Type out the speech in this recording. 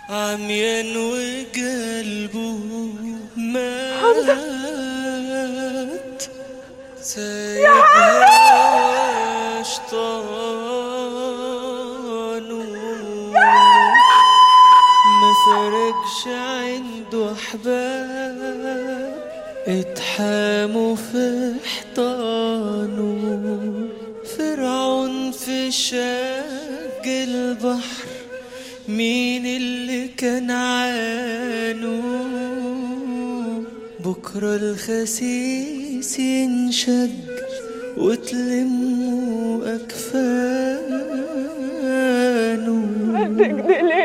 عميان وقلبه مات سايبها شطانه ما فرقش عنده احباب اتحاموا في حيطانه فرعون في شق البحر مين اللي كان عانو بكرة الخسيس ينشق وتلموا أكفانه هتجدي ليه